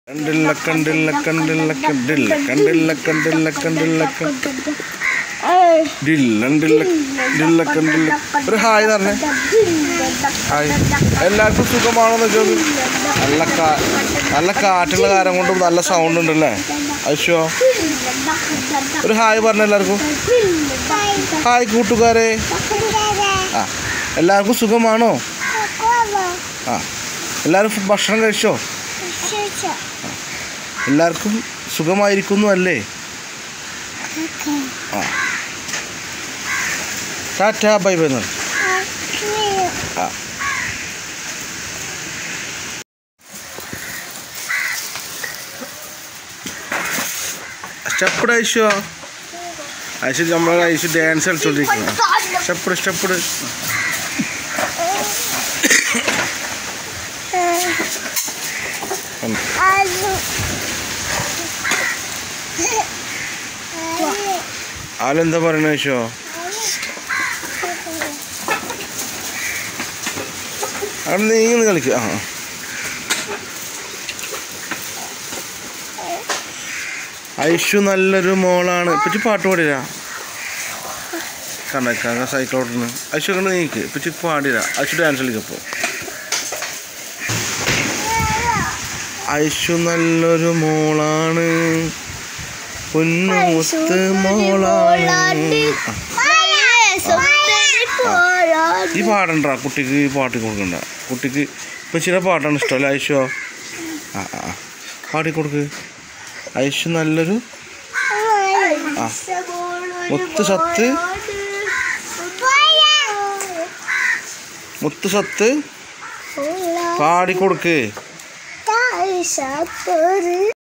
കണ്ടില്ല കണ്ടില്ല കണ്ടില്ല കണ്ടില്ല കണ്ടില്ല കണ്ടില്ല കണ്ടില്ല ഡില്ലണ്ടില്ല ഡില്ല കണ്ടില്ല ഒരു ഹായ് പറഞ്ഞേ ഹായ് എല്ലാവർക്കും സുഖമാണെന്ന് ചോദിച്ചു നല്ല കാ നല്ല കാറ്റുള്ള കാരം കൊണ്ട് നല്ല സൗണ്ട് ഉണ്ടല്ലേ അശ്വ ഒരു ഹായ് പറഞ്ഞ എല്ലാവർക്കും ഹായ് കൂട്ടുകാരെ ആ എല്ലാവർക്കും സുഖമാണോ ആ എല്ലാവരും ഫു- ഭക്ഷണം കഴിച്ചോ എല്ലാവർക്കും സുഖമായിരിക്കുന്നു അല്ലേ ആ ടാറ്റ ബൈ ബൈ എന്ന് ആ സ്റ്റെപ്പിട് ഐശോ ഐശു നമ്മളെ ഐശു ഡാൻസ് കളിച്ചോണ്ടിരിക്കുന്നു സ്റ്റെപ്പിട് സ്റ്റെപ്പിട് ആലെന്താ പറയണ ഐശോ അവിടെ നീങ്ങി കളിക്കുക ആ ആ. ഐഷു നല്ലൊരു മോളാണ് ഇപ്പച്ചി പാട്ട് പാടിരാ കണ്ടേക്കാ സൈക്കിൾ ഓടുന്നു ഐഷു കണ്ട് നീക്ക് ഇപ്പച്ചി പാടിരാ ഐഷു ഡാൻസ് കളിക്കപ്പോ ഐഷു നല്ലൊരു മോളാണ് പൊന്നുമുത്ത് മോളാണ് ആ, ഈ പാടണ്ട കുട്ടിക്ക് ഈ പാട്ട് കൊടുക്കണ്ട കുട്ടിക്ക് ഇപ്പച്ചിയുടെ പാട്ടാണ് ഇഷ്ടമല്ലേ ഐഷോ ആ ആ ആ. പാടി കൊടുക്ക് ഐഷു നല്ലൊരു ആ. മുത്ത് സത്ത് മുത്ത് സത്ത് പാടി കൊടുക്ക്